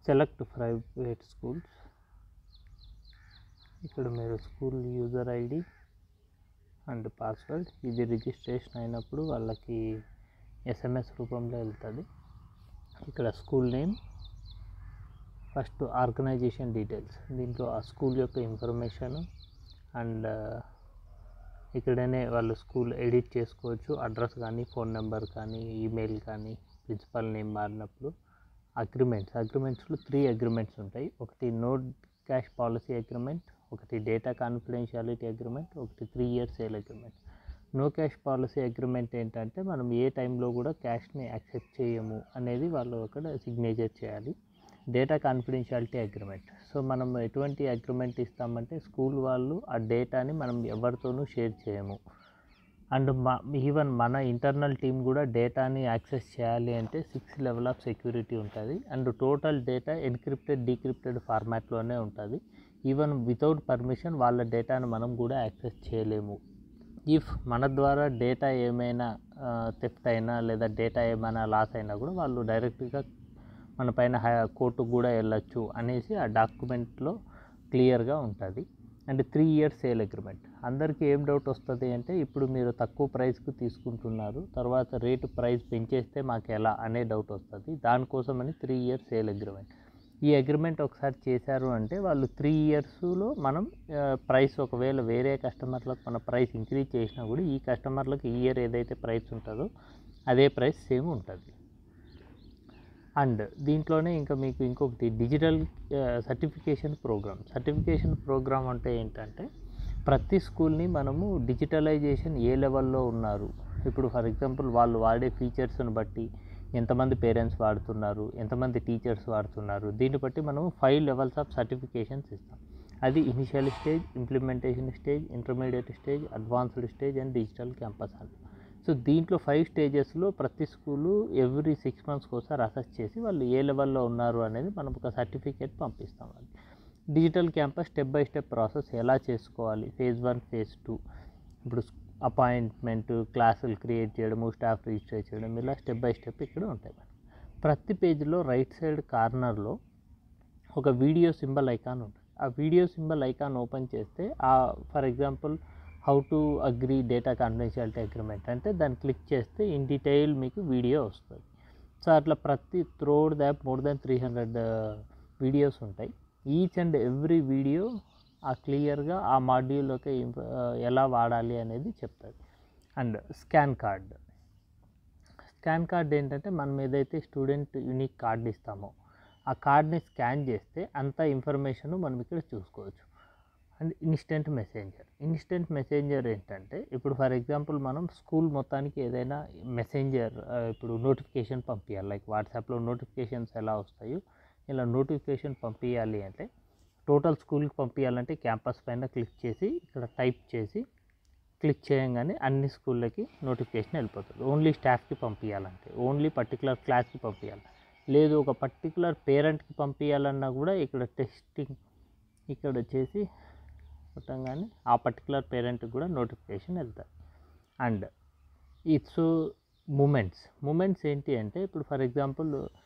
Select private schools ఇక్కడ మీరు school user ID and password ఇది రిజిస్ట్రేషన్ అయినప్పుడు వాళ్ళకి ఎస్ఎంఎస్ రూపంలో వెళ్తుంది ఇక్కడ school name first organization details దీంట్లో ఆ స్కూల్ యొక్క ఇన్ఫర్మేషన్ అండ్ ఇక్కడనే వాళ్ళు స్కూల్ ఎడిట్ చేసుకోవచ్చు అడ్రస్ కానీ ఫోన్ నెంబర్ కానీ ఈమెయిల్ కానీ ప్రిన్సిపల్ నేమ్ మారినప్పుడు అగ్రిమెంట్స్ అగ్రిమెంట్స్లో త్రీ అగ్రిమెంట్స్ ఉంటాయి ఒకటి నోట్ క్యాష్ పాలసీ అగ్రిమెంట్ ఒకటి డేటా కాన్ఫిడెన్షియాలిటీ అగ్రిమెంట్ ఒకటి three years sale agreement no cash policy agreement ఏంటంటే మనం ఏ టైంలో కూడా క్యాష్ని యాక్సెప్ట్ చేయము అనేది వాళ్ళు అక్కడ సిగ్నేచర్ చేయాలి డేటా కాన్ఫిడెన్షియాలిటీ అగ్రిమెంట్ సో మనం ఎటువంటి అగ్రిమెంట్ ఇస్తామంటే స్కూల్ వాళ్ళు ఆ డేటాని మనం ఎవరితోనూ షేర్ చేయము అండ్ మా ఈవెన్ మన ఇంటర్నల్ టీం కూడా డేటాని యాక్సెస్ చేయాలి అంటే సిక్స్ లెవెల్ ఆఫ్ సెక్యూరిటీ ఉంటుంది and total data encrypted decrypted ఫార్మాట్లోనే ఉంటుంది ఈవెన్ వితౌట్ పర్మిషన్ వాళ్ళ డేటాను మనం కూడా యాక్సెస్ చేయలేము ఇఫ్ మన ద్వారా డేటా ఏమైనా థెఫ్ట్ అయినా లేదా డేటా ఏమైనా లాస్ అయినా కూడా వాళ్ళు డైరెక్ట్గా మన పైన కోర్టుకు కూడా వెళ్ళొచ్చు అనేసి ఆ డాక్యుమెంట్లో క్లియర్గా ఉంటుంది and three years sale agreement అందరికీ ఏం డౌట్ వస్తుంది అంటే ఇప్పుడు మీరు తక్కువ ప్రైస్కి తీసుకుంటున్నారు తర్వాత రేటు ప్రైస్ పెంచేస్తే మాకు ఎలా అనే డౌట్ వస్తుంది దానికోసమని త్రీ ఇయర్స్ సేల్ అగ్రిమెంట్ ఈ అగ్రిమెంట్ ఒకసారి చేశారు అంటే వాళ్ళు త్రీ ఇయర్స్లో మనం ప్రైస్ ఒకవేళ వేరే కస్టమర్లకు మన ప్రైస్ ఇంక్రీజ్ చేసినా కూడా ఈ కస్టమర్లకు ఈ ఇయర్ ఏదైతే ప్రైస్ ఉంటుందో అదే ప్రైస్ సేమ్ ఉంటుంది అండ్ దీంట్లోనే ఇంకా మీకు ఇంకొకటి digital certification program certification program అంటే ఏంటంటే ప్రతి స్కూల్ని మనము డిజిటలైజేషన్ ఏ లెవెల్లో ఉన్నారు ఇప్పుడు ఫర్ ఎగ్జాంపుల్ వాళ్ళు వాడే ఫీచర్స్ని బట్టి ఎంతమంది పేరెంట్స్ వాడుతున్నారు ఎంతమంది టీచర్స్ వాడుతున్నారు దీన్ని బట్టి మనము ఫైవ్ లెవెల్స్ ఆఫ్ సర్టిఫికేషన్స్ ఇస్తాం అది initial stage implementation stage intermediate stage advanced stage and digital campus and so దీంట్లో ఫైవ్ స్టేజెస్లో ప్రతి స్కూలు ఎవ్రీ సిక్స్ మంత్స్కి ఒకసారి అసెస్ చేసి వాళ్ళు ఏ లెవెల్లో ఉన్నారు అనేది మనం ఒక సర్టిఫికేట్ పంపిస్తాం అది digital campus step by step process ఎలా చేసుకోవాలి ఫేజ్ వన్ ఫేజ్ టూ ఇప్పుడు అపాయింట్మెంట్ క్లాసులు క్రియేట్ చేయడము స్టాఫ్ రిజిస్టర్ చేయడం ఇలా స్టెప్ బై స్టెప్ ఇక్కడ ఉంటాయి ప్రతి పేజీలో రైట్ సైడ్ కార్నర్లో ఒక వీడియో సింబల్ ఐకాన్ ఉంటుంది ఆ వీడియో సింబల్ ఐకాన్ ఓపెన్ చేస్తే ఆ for example how to agree data confidentiality agreement అంటే దాన్ని క్లిక్ చేస్తే ఇన్ డీటెయిల్ మీకు వీడియో వస్తుంది సో అట్లా ప్రతి త్రోడ్ దాప్ more than three hundred videos ఉంటాయి ఈచ్ అండ్ ఎవ్రీ వీడియో ఆ క్లియర్గా ఆ మాడ్యూల్లోకి ఎలా వాడాలి అనేది చెప్తుంది and scan card scan card ఏంటంటే మనం ఏదైతే స్టూడెంట్ యూనిక్ కార్డ్ ఇస్తామో ఆ కార్డ్ని స్కాన్ చేస్తే అంత ఇన్ఫర్మేషన్ మనం ఇక్కడ చూసుకోవచ్చు and instant messenger instant messenger ఏంటంటే ఇప్పుడు ఫర్ ఎగ్జాంపుల్ మనం స్కూల్ మొత్తానికి ఏదైనా మెసెంజర్ ఇప్పుడు నోటిఫికేషన్ పంపించాలి లైక్ వాట్సాప్లో నోటిఫికేషన్స్ ఎలా వస్తాయో ఇలా నోటిఫికేషన్ పంపించాలి అంటే టోటల్ స్కూల్కి పంపించాలంటే క్యాంపస్ పైన క్లిక్ చేసి ఇక్కడ టైప్ చేసి క్లిక్ చేయగానే అన్ని స్కూళ్ళకి నోటిఫికేషన్ వెళ్ళిపోతుంది ఓన్లీ స్టాఫ్కి పంపించాలంటే ఓన్లీ పర్టికులర్ క్లాస్కి పంపించాలి లేదు ఒక పర్టికులర్ పేరెంట్కి పంపించాలన్నా కూడా ఇక్కడ టెస్టింగ్ ఇక్కడ వచ్చేసి కొట్టంగానే ఆ పర్టికులర్ పేరెంట్కి కూడా నోటిఫికేషన్ వెళ్తాయి అండ్ ఇట్స్ మూమెంట్స్ మూమెంట్స్ ఏంటి అంటే ఇప్పుడు for example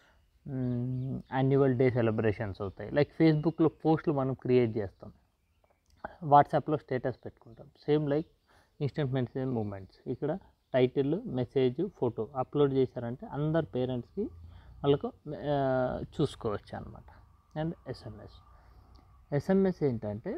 annual day celebrations అవుతాయి లైక్ ఫేస్బుక్లో పోస్టులు మనం క్రియేట్ చేస్తాం వాట్సాప్లో స్టేటస్ పెట్టుకుంటాం same like instant message moments ఇక్కడ టైటిల్ మెసేజ్ ఫోటో అప్లోడ్ చేశారంటే అందరు పేరెంట్స్కి వాళ్ళకు చూసుకోవచ్చు అనమాట అండ్ ఎస్ఎంఎస్ ఎస్ఎంఎస్ ఏంటంటే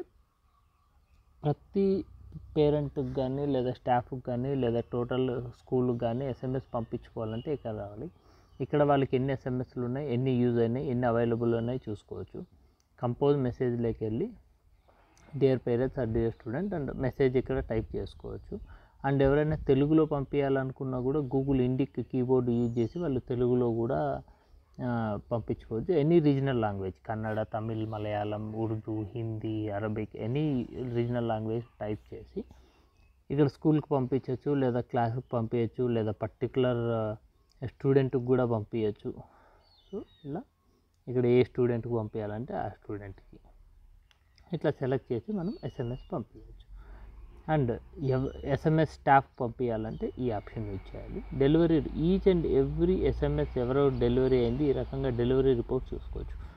ప్రతి పేరెంట్కి కానీ లేదా స్టాఫ్కి కానీ లేదా టోటల్ స్కూల్కి కానీ ఎస్ఎంఎస్ పంపించుకోవాలంటే ఇక్కడ రావాలి ఇక్కడ వాళ్ళకి ఎన్ని ఎస్ఎంఎస్లు ఉన్నాయి ఎన్ని యూజ్ అయినాయి ఎన్ని అవైలబుల్ ఉన్నాయి చూసుకోవచ్చు కంపోజ్ మెసేజ్లోకి వెళ్ళి dear parents or dear student and message ఇక్కడ టైప్ చేసుకోవచ్చు అండ్ ఎవరైనా తెలుగులో పంపించాలనుకున్నా కూడా గూగుల్ ఇండిక్ కీబోర్డ్ యూజ్ చేసి వాళ్ళు తెలుగులో కూడా పంపించుకోవచ్చు any regional language Kannada Tamil Malayalam Urdu Hindi Arabic any regional language type చేసి ఇక్కడ స్కూల్కి పంపించవచ్చు లేదా క్లాస్కి పంపించవచ్చు లేదా పర్టికులర్ స్టూడెంట్కి కూడా పంపించవచ్చు సో ఇలా ఇక్కడ ఏ స్టూడెంట్కి పంపించాలంటే ఆ స్టూడెంట్కి ఇట్లా సెలెక్ట్ చేసి మనం ఎస్ఎంఎస్ పంపించవచ్చు అండ్ ఎస్ఎంఎస్ స్టాఫ్ పంపించాలంటే ఈ ఆప్షన్ యూజ్ చేయాలి delivery each and every SMS ఎవరో డెలివరీ అయింది ఈ రకంగా డెలివరీ రిపోర్ట్ చూసుకోవచ్చు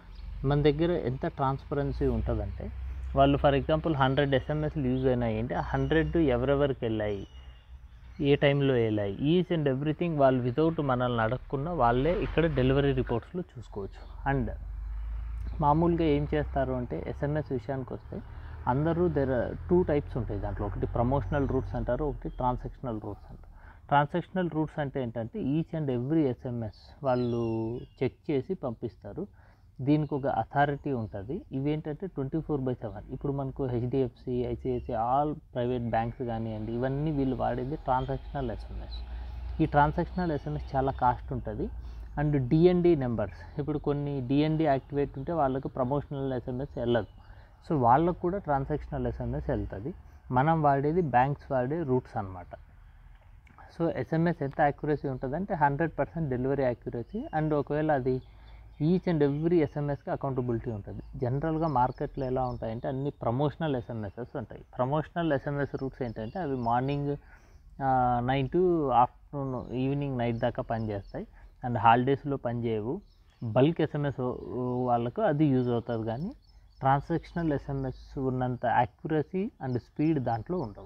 మన దగ్గర ఎంత ట్రాన్స్పరెన్సీ ఉంటుందంటే వాళ్ళు ఫర్ ఎగ్జాంపుల్ హండ్రెడ్ ఎస్ఎంఎస్లు యూజ్ అయినాయి అంటే ఆ హండ్రెడ్ ఎవరెవరికి వెళ్ళాయి ఏ టైంలో వెళ్ళాయి ఈచ్ అండ్ ఎవ్రీథింగ్ వాళ్ళు వితౌట్ మనల్ని అడగకుండా వాళ్ళే ఇక్కడ డెలివరీ రిపోర్ట్స్లో చూసుకోవచ్చు అండ్ మామూలుగా ఏం చేస్తారు అంటే ఎస్ఎంఎస్ విషయానికి వస్తే అందరూ దెర్ టూ టైప్స్ ఉంటాయి దాంట్లో ఒకటి ప్రమోషనల్ రూట్స్ అంటారు ఒకటి ట్రాన్సాక్షనల్ రూట్స్ అంటారు ట్రాన్సాక్షనల్ రూట్స్ అంటే ఏంటంటే ఈచ్ అండ్ ఎవ్రీ ఎస్ఎంఎస్ వాళ్ళు చెక్ చేసి పంపిస్తారు దీనికి ఒక అథారిటీ ఉంటుంది ఇవేంటంటే ట్వంటీ ఫోర్ బై సెవెన్ ఇప్పుడు మనకు HDFC ICICI all private banks కానివ్వండి ఇవన్నీ వీళ్ళు వాడేది ట్రాన్సాక్షనల్ ఎస్ఎంఎస్ ఈ ట్రాన్సాక్షనల్ ఎస్ఎంఎస్ చాలా కాస్ట్ ఉంటుంది అండ్ డిఎన్డి నెంబర్స్ ఇప్పుడు కొన్ని డిఎన్డి యాక్టివేట్ ఉంటే వాళ్ళకు ప్రమోషనల్ ఎస్ఎంఎస్ వెళ్ళదు సో వాళ్ళకు కూడా ట్రాన్సాక్షనల్ ఎస్ఎంఎస్ వెళ్తుంది మనం వాడేది బ్యాంక్స్ వాడే రూట్స్ అనమాట సో ఎస్ఎంఎస్ ఎంత యాక్యురసీ ఉంటుందంటే hundred percent delivery accuracy and ఒకవేళ అది ఈచ్ అండ్ ఎవ్రీ ఎస్ఎంఎస్కి అకౌంటబిలిటీ ఉంటుంది జనరల్గా మార్కెట్లో ఎలా ఉంటాయంటే అన్ని ప్రమోషనల్ ఎస్ఎంఎస్ఎస్ ఉంటాయి ప్రమోషనల్ ఎస్ఎంఎస్ రూట్స్ ఏంటంటే అవి morning nine to afternoon evening night దాకా పనిచేస్తాయి అండ్ హాలిడేస్లో పనిచేయవు బల్క్ ఎస్ఎంఎస్ వాళ్ళకు అది యూజ్ అవుతుంది కానీ ట్రాన్సాక్షనల్ ఎస్ఎంఎస్ ఉన్నంత యాక్యురసీ అండ్ స్పీడ్ దాంట్లో ఉండవు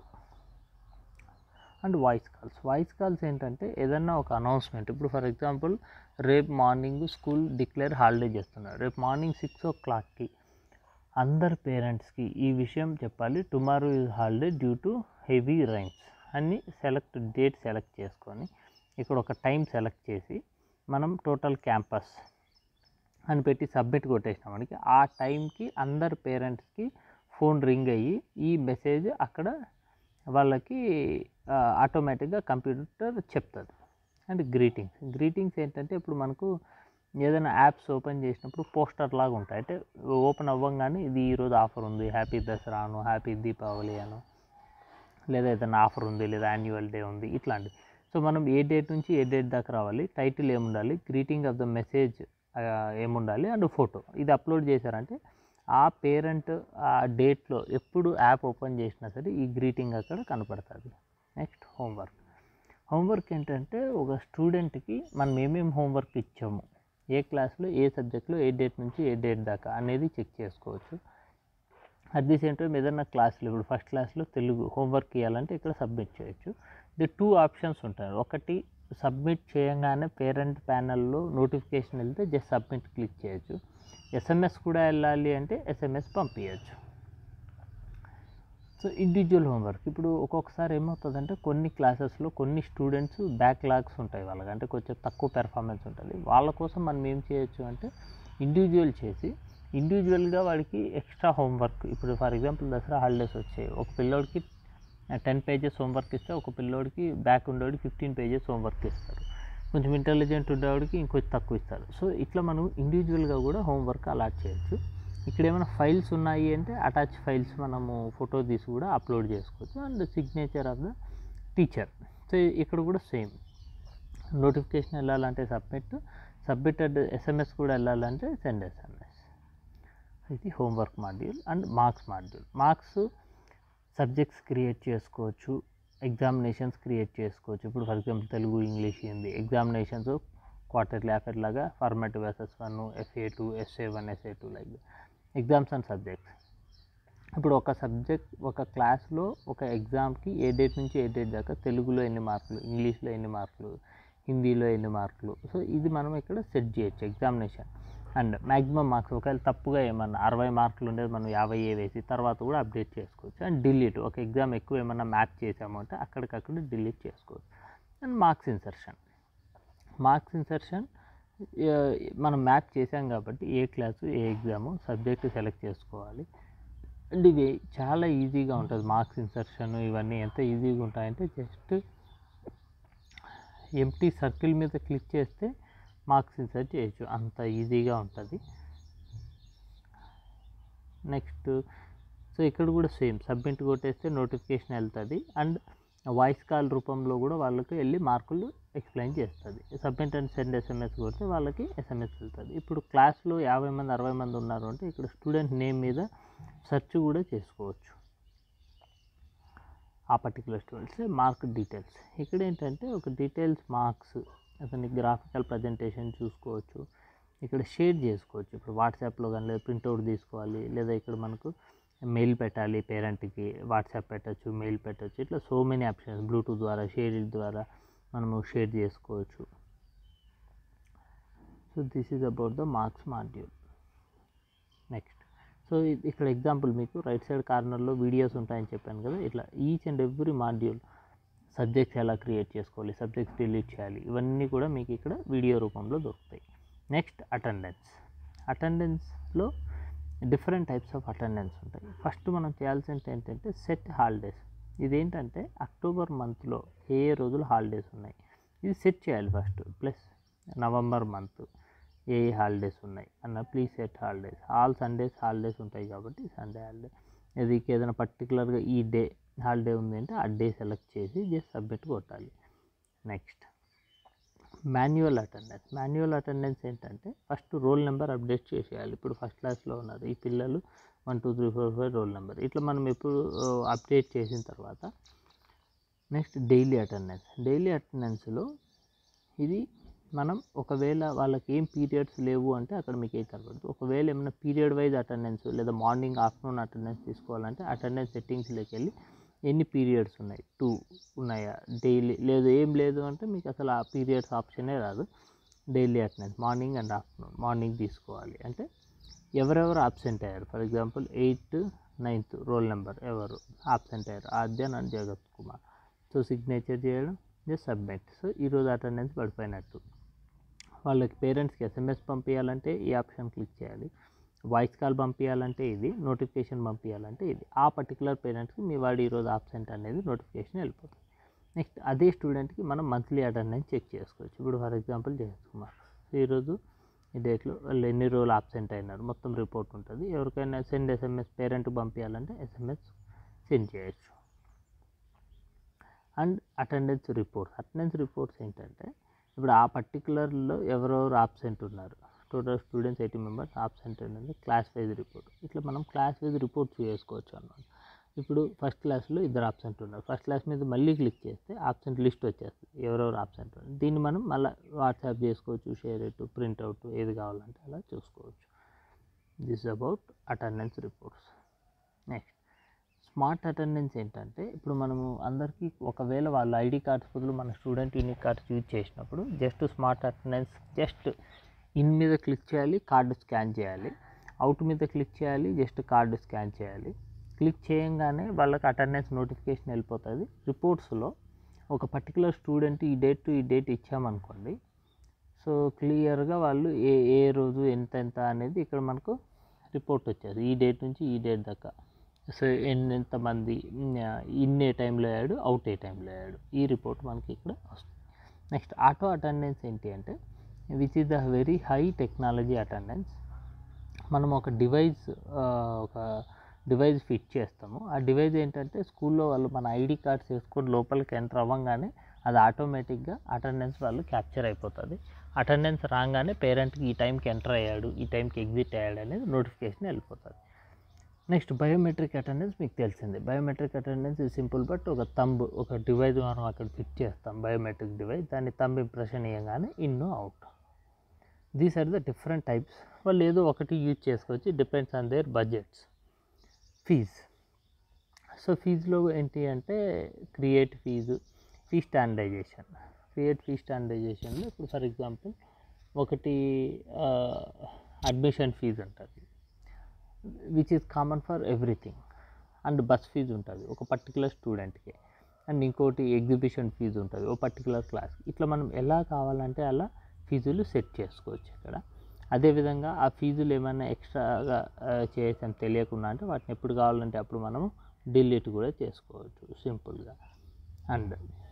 and voice calls voice calls ఏంటంటే ఏదన్నా ఒక అనౌన్స్మెంట్ ఇప్పుడు ఫర్ ఎగ్జాంపుల్ రేపు మార్నింగ్ స్కూల్ డిక్లేర్ హాలిడే చేస్తున్నారు రేపు మార్నింగ్ సిక్స్ ఓ క్లాక్కి అందరు పేరెంట్స్కి ఈ విషయం చెప్పాలి tomorrow is holiday due to heavy rains అని సెలెక్ట్ డేట్ సెలెక్ట్ చేసుకొని ఇక్కడ ఒక టైం సెలెక్ట్ చేసి మనం టోటల్ క్యాంపస్ అని పెట్టి సబ్మిట్ కొట్టేసినాం మనకి ఆ టైంకి అందరు పేరెంట్స్కి ఫోన్ రింగ్ అయ్యి ఈ మెసేజ్ అక్కడ వాళ్ళకి ఆటోమేటిక్గా కంప్యూటర్ చెప్తుంది అండ్ గ్రీటింగ్స్ గ్రీటింగ్స్ ఏంటంటే ఇప్పుడు మనకు ఏదైనా యాప్స్ ఓపెన్ చేసినప్పుడు పోస్టర్ లాగా ఉంటాయి అంటే ఓపెన్ అవ్వగానే ఇది ఈరోజు ఆఫర్ ఉంది హ్యాపీ దసరా అను హ్యాపీ దీపావళి అను లేదా ఏదైనా ఆఫర్ ఉంది లేదా యాన్యువల్ డే ఉంది ఇట్లాంటి సో మనం ఏ డేట్ నుంచి ఏ డేట్ దాకా రావాలి టైటిల్ ఏముండాలి గ్రీటింగ్ ఆఫ్ ద మెసేజ్ ఏముండాలి అండ్ ఫోటో ఇది అప్లోడ్ చేశారంటే ఆ పేరెంట్ ఆ డేట్లో ఎప్పుడు యాప్ ఓపెన్ చేసినా సరే ఈ గ్రీటింగ్ అక్కడ కనపడుతుంది నెక్స్ట్ హోంవర్క్ హోంవర్క్ ఏంటంటే ఒక స్టూడెంట్కి మనం ఏమేమి హోంవర్క్ ఇచ్చాము ఏ క్లాస్లో ఏ సబ్జెక్ట్లో ఏ డేట్ నుంచి ఏ డేట్ దాకా అనేది చెక్ చేసుకోవచ్చు అట్ ది సేమ్ టైం ఏదైనా క్లాస్లో ఇప్పుడు ఫస్ట్ క్లాస్లో తెలుగు హోంవర్క్ ఇవ్వాలంటే ఇక్కడ సబ్మిట్ చేయొచ్చు ఇది టూ ఆప్షన్స్ ఉంటాయి ఒకటి సబ్మిట్ చేయగానే పేరెంట్ ప్యానల్లో నోటిఫికేషన్ వెళ్తే జస్ట్ సబ్మిట్ క్లిక్ చేయొచ్చు ఎస్ఎంఎస్ కూడా వెళ్ళాలి అంటే ఎస్ఎంఎస్ పంపించచ్చు సో ఇండివిజువల్ హోంవర్క్ ఇప్పుడు ఒక్కొక్కసారి ఏమవుతుందంటే కొన్ని క్లాసెస్లో కొన్ని స్టూడెంట్స్ బ్యాక్లాగ్స్ ఉంటాయి వాళ్ళకి అంటే కొంచెం తక్కువ పెర్ఫార్మెన్స్ ఉంటుంది వాళ్ళ కోసం మనం ఏం చేయొచ్చు అంటే ఇండివిజువల్ చేసి ఇండివిజువల్గా వాడికి ఎక్స్ట్రా హోంవర్క్ ఇప్పుడు ఫర్ ఎగ్జాంపుల్ దసరా హాలిడేస్ వచ్చాయి ఒక పిల్లోడికి టెన్ పేజెస్ హోంవర్క్ ఇస్తే ఒక పిల్లోడికి బ్యాక్ ఉండేవాడికి ఫిఫ్టీన్ పేజెస్ హోంవర్క్ ఇస్తారు కొంచెం ఇంటెలిజెంట్ ఉండేవాడికి ఇంకొంచెం తక్కువ ఇస్తారు సో ఇట్లా మనం ఇండివిజువల్గా కూడా హోంవర్క్ అలాట్ చేయొచ్చు ఇక్కడ ఏమైనా ఫైల్స్ ఉన్నాయి అంటే అటాచ్ ఫైల్స్ మనము ఫోటో తీసి కూడా అప్లోడ్ చేసుకోవచ్చు and signature of the teacher so ఇక్కడ కూడా సేమ్ నోటిఫికేషన్ వెళ్ళాలంటే సబ్మిట్ సబ్మిటెడ్ ఎస్ఎంఎస్ కూడా వెళ్ళాలంటే సెండ్ ఎస్ఎంఎస్ ఇది homework module and marks module marks subjects create చేసుకోవచ్చు ఎగ్జామినేషన్స్ క్రియేట్ చేసుకోవచ్చు ఇప్పుడు for example Telugu English Hindi examinations quarterly అఫేర్ లాగా formative SS one FA two SA one SA two like exams and subjects ఇప్పుడు ఒక సబ్జెక్ట్ ఒక క్లాస్లో ఒక ఎగ్జామ్కి ఏ డేట్ నుంచి ఏ డేట్ దాకా తెలుగులో ఎన్ని మార్కులు ఇంగ్లీష్లో ఎన్ని మార్కులు హిందీలో ఎన్ని మార్కులు సో ఇది మనం ఇక్కడ సెట్ చేయొచ్చు ఎగ్జామినేషన్ అండ్ మ్యాక్సిమం మార్క్స్ ఒకవేళ తప్పుగా ఏమన్నా అరవై మార్కులు ఉండేది మనం యాభై ఏ వేసి తర్వాత కూడా అప్డేట్ చేసుకోవచ్చు అండ్ డిలీట్ ఒక ఎగ్జామ్ ఎక్కువ ఏమన్నా మ్యాప్ చేసాము అంటే అక్కడికక్కడ డిలీట్ చేసుకోవచ్చు and marks insertion marks insertion మనం మ్యాప్ చేసాం కాబట్టి ఏ క్లాసు ఏ ఎగ్జాము సబ్జెక్టు సెలెక్ట్ చేసుకోవాలి అండ్ ఇవి చాలా ఈజీగా ఉంటుంది మార్క్స్ ఇన్సర్షన్ ఇవన్నీ ఎంత ఈజీగా ఉంటాయంటే జస్ట్ ఎంటీ సర్కిల్ మీద క్లిక్ చేస్తే మార్క్స్ ఇన్సర్ట్ చేయొచ్చు అంత ఈజీగా ఉంటుంది నెక్స్ట్ సో ఇక్కడ కూడా సేమ్ సబ్మిట్ కొట్టేస్తే నోటిఫికేషన్ వెళ్తుంది అండ్ వాయిస్ కాల్ రూపంలో కూడా వాళ్ళకి వెళ్ళి మార్కులు ఎక్స్ప్లెయిన్ చేస్తుంది సబ్మిట్ అండ్ సెండ్ ఎస్ఎంఎస్ కొడితే వాళ్ళకి ఎస్ఎంఎస్ వెళ్తుంది ఇప్పుడు క్లాస్లో యాభై మంది అరవై మంది ఉన్నారు అంటే ఇక్కడ స్టూడెంట్ నేమ్ మీద సెర్చ్ కూడా చేసుకోవచ్చు ఆ పర్టికులర్ స్టూడెంట్స్ మార్క్ డీటెయిల్స్ ఇక్కడ ఏంటంటే ఒక డీటెయిల్స్ మార్క్స్ అతని గ్రాఫికల్ ప్రజెంటేషన్ చూసుకోవచ్చు ఇక్కడ షేర్ చేసుకోవచ్చు ఇప్పుడు వాట్సాప్లో కానీ లేదా ప్రింట్అవుట్ తీసుకోవాలి లేదా ఇక్కడ మనకు మెయిల్ పెట్టాలి పేరెంట్కి వాట్సాప్ పెట్టచ్చు మెయిల్ పెట్టచ్చు ఇట్లా సో మెనీ ఆప్షన్స్ బ్లూటూత్ ద్వారా షేర్ ద్వారా మనము షేర్ చేసుకోవచ్చు so this is about the marks module next so ఇక్కడ ఎగ్జాంపుల్ మీకు రైట్ సైడ్ కార్నర్లో వీడియోస్ ఉంటాయని చెప్పాను కదా ఇట్లా each and every module subjects ఎలా క్రియేట్ చేసుకోవాలి సబ్జెక్ట్స్ డిలీట్ చేయాలి ఇవన్నీ కూడా మీకు ఇక్కడ వీడియో రూపంలో దొరుకుతాయి నెక్స్ట్ అటెండెన్స్ అటెండెన్స్లో డిఫరెంట్ టైప్స్ ఆఫ్ అటెండెన్స్ ఉంటాయి ఫస్ట్ మనం చేయాల్సింది ఏంటంటే సెట్ హాలిడేస్ ఇదేంటంటే అక్టోబర్ మంత్లో ఏ ఏ రోజులు హాలిడేస్ ఉన్నాయి ఇది సెట్ చేయాలి ఫస్ట్ ప్లస్ నవంబర్ మంత్ ఏ ఏ హాలిడేస్ ఉన్నాయి అన్న please set holidays all Sundays holidays ఉంటాయి కాబట్టి సండే హాలిడే ఇది ఏదైనా పర్టికులర్గా ఈ డే హాలిడే ఉంది అంటే ఆ డే సెలెక్ట్ చేసి జస్ట్ సబ్మిట్ కొట్టాలి next manual attendance manual attendance ఏంటంటే ఫస్ట్ రోల్ నెంబర్ అప్డేట్ చేసేయాలి ఇప్పుడు ఫస్ట్ క్లాస్లో ఉన్నారు ఈ పిల్లలు one two three four five roll number ఇట్లా మనం ఎప్పుడు అప్డేట్ చేసిన తర్వాత నెక్స్ట్ డైలీ అటెండెన్స్ డైలీ అటెండెన్స్లో ఇది మనం ఒకవేళ వాళ్ళకి ఏం పీరియడ్స్ లేవు అంటే అక్కడ మీకు ఏం కనబడుతుంది ఒకవేళ ఏమైనా పీరియడ్ వైజ్ అటెండెన్స్ లేదా మార్నింగ్ ఆఫ్టర్నూన్ అటెండెన్స్ తీసుకోవాలంటే అటెండెన్స్ సెట్టింగ్స్లోకి వెళ్ళి ఎన్ని పీరియడ్స్ ఉన్నాయి టూ ఉన్నాయా డైలీ లేదు ఏం లేదు అంటే మీకు అసలు ఆ పీరియడ్స్ ఆప్షనే రాదు daily attendance morning and afternoon morning తీసుకోవాలి అంటే ఎవరెవరు ఆబ్సెంట్ అయ్యారు for example eighth ninth roll number ఎవరు ఆబ్సెంట్ అయ్యారు Aadya and Jagat Kumar so signature చేయడం జస్ట్ సబ్మిట్ సో ఈరోజు అటెండెన్స్ పడిపోయినట్టు వాళ్ళకి పేరెంట్స్కి ఎస్ఎంఎస్ పంపించాలంటే ఈ ఆప్షన్ క్లిక్ చేయాలి వాయిస్ కాల్ పంపించాలంటే ఇది నోటిఫికేషన్ పంపించాలంటే ఇది ఆ పర్టికులర్ పేరెంట్స్కి మీ వాడు ఈరోజు ఆబ్సెంట్ అనేది నోటిఫికేషన్ వెళ్ళిపోతుంది నెక్స్ట్ అదే స్టూడెంట్కి మనం మంత్లీ అటెండెన్స్ చెక్ చేసుకోవచ్చు ఇప్పుడు ఫర్ ఎగ్జాంపుల్ చేసుకున్నారు ఈరోజు ఈ డేట్లో వాళ్ళు ఎన్ని రోజులు ఆబ్సెంట్ అయినారు మొత్తం రిపోర్ట్ ఉంటుంది ఎవరికైనా సెండ్ ఎస్ఎంఎస్ పేరెంట్ పంపించాలంటే ఎస్ఎంఎస్ సెండ్ చేయొచ్చు and attendance reports attendance reports ఏంటంటే ఇప్పుడు ఆ పర్టికులర్లో ఎవరెవరు ఆబ్సెంట్ ఉన్నారు total students eighty members absent అనేది క్లాస్ వైజ్ రిపోర్ట్ ఇట్లా మనం క్లాస్ వైజ్ రిపోర్ట్ చేసుకోవచ్చు అన్నమాట ఇప్పుడు ఫస్ట్ క్లాస్లో ఇద్దరు ఆబ్సెంట్ ఉన్నారు ఫస్ట్ క్లాస్ మీద మళ్ళీ క్లిక్ చేస్తే ఆబ్సెంట్ లిస్ట్ వచ్చేస్తుంది ఎవరెవరు ఆబ్సెంట్ ఉన్నారు దీన్ని మనం మళ్ళీ వాట్సాప్ చేసుకోవచ్చు షేర్ ఇట్ ప్రింట్ అవుట్ ఏది కావాలంటే అలా చూసుకోవచ్చు this about attendance reports next smart attendance ఏంటంటే ఇప్పుడు మనము అందరికీ ఒకవేళ వాళ్ళ ఐడి కార్డ్స్ బదులు మన స్టూడెంట్ యూనిక్ కార్డ్స్ యూజ్ చేసినప్పుడు just smart attendance just in మీద క్లిక్ చేయాలి కార్డు స్కాన్ చేయాలి అవుట్ మీద క్లిక్ చేయాలి జస్ట్ కార్డు స్కాన్ చేయాలి క్లిక్ చేయంగానే వాళ్ళకి అటెండెన్స్ నోటిఫికేషన్ వెళ్ళిపోతుంది రిపోర్ట్స్లో ఒక పర్టికులర్ స్టూడెంట్ ఈ డేట్ టు ఈ డేట్ ఇచ్చామనుకోండి సో క్లియర్గా వాళ్ళు ఏ ఏ రోజు ఎంత ఎంత అనేది ఇక్కడ మనకు రిపోర్ట్ వచ్చేది ఈ డేట్ నుంచి ఈ డేట్ దాకా సో ఎన్ని ఎంతమంది ఇన్ ఏ టైంలో అయ్యాడు అవుట్ ఏ టైంలో అయ్యాడు ఈ రిపోర్ట్ మనకి ఇక్కడ వస్తుంది నెక్స్ట్ ఆటో అటెండెన్స్ ఏంటి అంటే which is the very high technology attendance మనం ఒక డివైస్ ఒక డివైస్ ఫిట్ చేస్తాము ఆ డివైస్ ఏంటంటే స్కూల్లో వాళ్ళు మన ఐడి కార్డ్స్ వేసుకొని లోపలికి ఎంటర్ అవ్వగానే అది ఆటోమేటిక్గా అటెండెన్స్ వాళ్ళు క్యాప్చర్ అయిపోతుంది అటెండెన్స్ రాగానే పేరెంట్కి ఈ టైంకి ఎంటర్ అయ్యాడు ఈ టైంకి ఎగ్జిట్ అయ్యాడు అనేది నోటిఫికేషన్ వెళ్ళిపోతుంది నెక్స్ట్ బయోమెట్రిక్ అటెండెన్స్ మీకు తెలిసిందే బయోమెట్రిక్ అటెండెన్స్ ఇది సింపుల్ బట్ ఒక తంబ్ ఒక డివైస్ మనం అక్కడ ఫిట్ చేస్తాం బయోమెట్రిక్ డివైస్ దాన్ని తంబ్ ఇంప్రెషన్ ఇవ్వగానే in out these are the different types వాళ్ళు ఏదో ఒకటి యూజ్ చేసుకోవచ్చు depends on their budgets fees so ఫీజులో ఏంటి అంటే create fees fee standardization create fee స్టాండర్డైజేషన్లో ఇప్పుడు ఫర్ ఎగ్జాంపుల్ ఒకటి అడ్మిషన్ ఫీజు ఉంటుంది which is common for everything and bus fees ఉంటుంది ఒక పర్టికులర్ స్టూడెంట్కి అండ్ ఇంకోటి ఎగ్జిబిషన్ ఫీజు ఉంటుంది ఒక పర్టికులర్ క్లాస్ ఇట్లా మనం ఎలా కావాలంటే అలా ఫీజులు సెట్ చేసుకోవచ్చు ఇక్కడ అదేవిధంగా ఆ ఫీజులు ఏమైనా ఎక్స్ట్రాగా చేసాం తెలియకుండా అంటే వాటిని ఎప్పుడు కావాలంటే అప్పుడు మనము డిలీట్ కూడా చేసుకోవచ్చు సింపుల్గా అండ్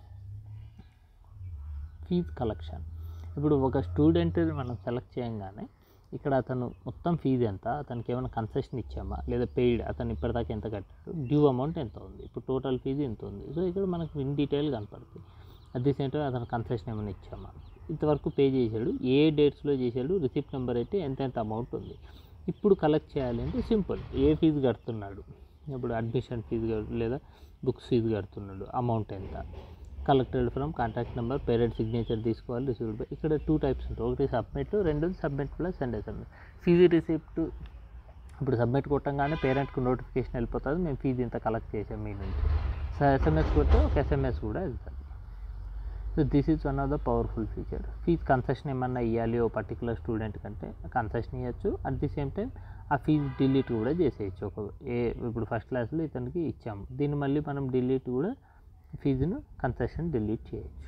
ఫీజ్ కలెక్షన్ ఇప్పుడు ఒక స్టూడెంట్ మనం సెలెక్ట్ చేయగానే ఇక్కడ అతను మొత్తం ఫీజు ఎంత అతనికి ఏమైనా కన్సెషన్ ఇచ్చామా లేదా పెయిడ్ అతను ఇప్పటిదాకా ఎంత కట్టాడు డ్యూ అమౌంట్ ఎంత ఉంది ఇప్పుడు టోటల్ ఫీజు ఎంత ఉంది సో ఇక్కడ మనకు ఇన్ డీటెయిల్ కనపడుతుంది అట్ ది సేమ్ టైం అతను కన్సెషన్ ఏమైనా ఇచ్చామా ఇంతవరకు పే చేశాడు ఏ డేట్స్లో చేశాడు రిసిప్ట్ నెంబర్ అయితే ఎంత ఎంత అమౌంట్ ఉంది ఇప్పుడు కలెక్ట్ చేయాలి అంటే సింపుల్ ఏ ఫీజు కడుతున్నాడు ఇప్పుడు అడ్మిషన్ ఫీజు లేదా బుక్స్ ఫీజు కడుతున్నాడు అమౌంట్ ఎంత collected from contact number parent signature తీసుకోవాలి రిసీవ్డ్ బై ఇక్కడ టూ టైప్స్ ఉంటాయి ఒకటి సబ్మిట్ రెండోది submit plus send SMS fees receipt ఇప్పుడు సబ్మిట్ కొట్టంగానే పేరెంట్కి నోటిఫికేషన్ వెళ్ళిపోతుంది మేము ఫీజు ఇంత కలెక్ట్ చేసాం మీ నుంచి సో ఎస్ఎంఎస్ కొడితే ఒక ఎస్ఎంఎస్ కూడా వెళ్తుంది so this is one of the powerful feature fees concession ఏమన్నా ఇవ్వాలి ఓ పర్టికులర్ స్టూడెంట్ కంటే కన్సెషన్ ఇవ్వచ్చు అట్ ది సేమ్ టైం ఆ ఫీజు డిలీట్ కూడా చేసేయచ్చు ఒక ఏ ఇప్పుడు ఫస్ట్ క్లాస్లో ఇతనికి ఇచ్చాము దీన్ని మళ్ళీ మనం డిలీట్ కూడా ఫీజును కన్సెషన్ డిలీట్ చేయొచ్చు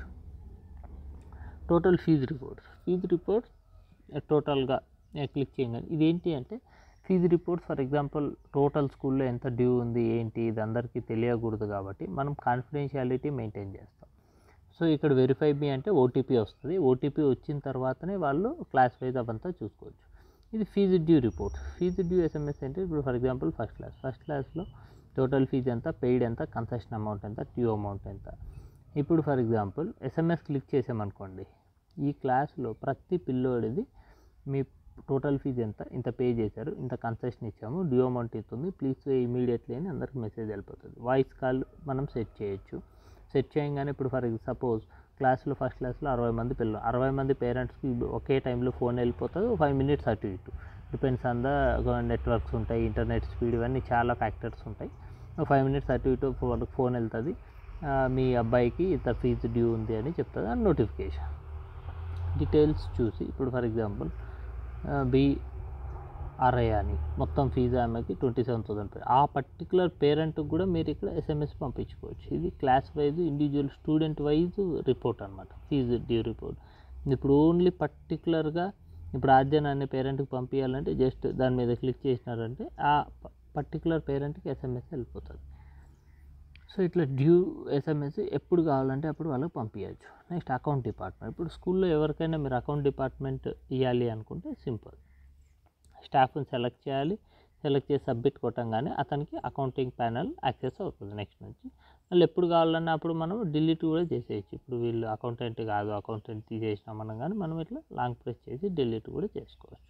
total fees reports fees reports టోటల్గా క్లిక్ చేయగానే ఇదేంటి అంటే fees reports for example total స్కూల్లో ఎంత డ్యూ ఉంది ఏంటి ఇది అందరికీ తెలియకూడదు కాబట్టి మనం కాన్ఫిడెన్షియాలిటీ మెయింటైన్ చేస్తాం సో ఇక్కడ వెరిఫై మీ అంటే ఓటీపీ వస్తుంది ఓటీపీ వచ్చిన తర్వాతనే వాళ్ళు క్లాస్ వైజ్ అవంతా చూసుకోవచ్చు ఇది fees due report fees due SMS అంటే ఇప్పుడు for example first class first క్లాస్లో టోటల్ ఫీజు ఎంత పెయిడ్ ఎంత కన్సెషన్ అమౌంట్ ఎంత డ్యూ అమౌంట్ ఎంత ఇప్పుడు ఫర్ ఎగ్జాంపుల్ ఎస్ఎంఎస్ క్లిక్ చేసామనుకోండి ఈ క్లాస్లో ప్రతి పిల్లోడిది మీ టోటల్ ఫీజు ఎంత ఇంత పే చేశారు ఇంత కన్సెషన్ ఇచ్చాము డ్యూ అమౌంట్ ఇస్తుంది ప్లీజ్ పే ఇమీడియట్లీ అని అందరికి మెసేజ్ వెళ్ళిపోతుంది వాయిస్ కాల్ మనం సెట్ చేయొచ్చు సెట్ చేయగానే ఇప్పుడు ఫర్ సపోజ్ క్లాస్లో ఫస్ట్ క్లాస్లో అరవై మంది పిల్లలు అరవై మంది పేరెంట్స్కి ఒకే టైంలో ఫోన్ వెళ్ళిపోతుంది ఫైవ్ మినిట్స్ అటు ఇటు డిపెండ్స్ ఆన్ ద నెట్వర్క్స్ ఉంటాయి ఇంటర్నెట్ స్పీడ్ ఇవన్నీ చాలా ఫ్యాక్టర్స్ ఉంటాయి ఫైవ్ మినిట్స్ అటు ఇటు వాళ్ళకి ఫోన్ వెళ్తుంది ఆ, మీ అబ్బాయికి ఇంత ఫీజు డ్యూ ఉంది అని చెప్తుంది అని నోటిఫికేషన్ డీటెయిల్స్ చూసి ఇప్పుడు ఫర్ ఎగ్జాంపుల్ బి ఆర్ఐ అని మొత్తం ఫీజు ఆమెకి ట్వంటీ సెవెన్ థౌసండ్ ఆ పర్టికులర్ పేరెంట్కి కూడా మీరు ఇక్కడ ఎస్ఎంఎస్ పంపించుకోవచ్చు ఇది class wise individual student wise report అనమాట ఫీజు డ్యూ రిపోర్ట్ ఇప్పుడు ఓన్లీ పర్టికులర్గా ఇప్పుడు ఆర్జన్ అనే పేరెంట్కి పంపించాలంటే జస్ట్ దాని మీద క్లిక్ చేసినారంటే ఆ పర్టికులర్ పేరెంట్కి ఎస్ఎంఎస్ వెళ్ళిపోతుంది సో ఇట్లా డ్యూ ఎస్ఎంఎస్ ఎప్పుడు కావాలంటే అప్పుడు వాళ్ళకి పంపించవచ్చు నెక్స్ట్ అకౌంట్ డిపార్ట్మెంట్ ఇప్పుడు స్కూల్లో ఎవరికైనా మీరు అకౌంట్ డిపార్ట్మెంట్ ఇవ్వాలి అనుకుంటే సింపుల్ స్టాఫ్ని సెలెక్ట్ చేయాలి సెలెక్ట్ చేసి సబ్మిట్ కొట్టంగానే అతనికి అకౌంటింగ్ ప్యానల్ యాక్సెస్ అవుతుంది నెక్స్ట్ నుంచి మళ్ళీ ఎప్పుడు కావాలన్నా అప్పుడు మనం డిలీట్ కూడా చేసేయచ్చు ఇప్పుడు వీళ్ళు అకౌంటెంట్ కాదు అకౌంటెంట్ తీసేసినాం మనం కానీ మనం ఇట్లా లాంగ్ ప్రెస్ చేసి డిలీట్ కూడా చేసుకోవచ్చు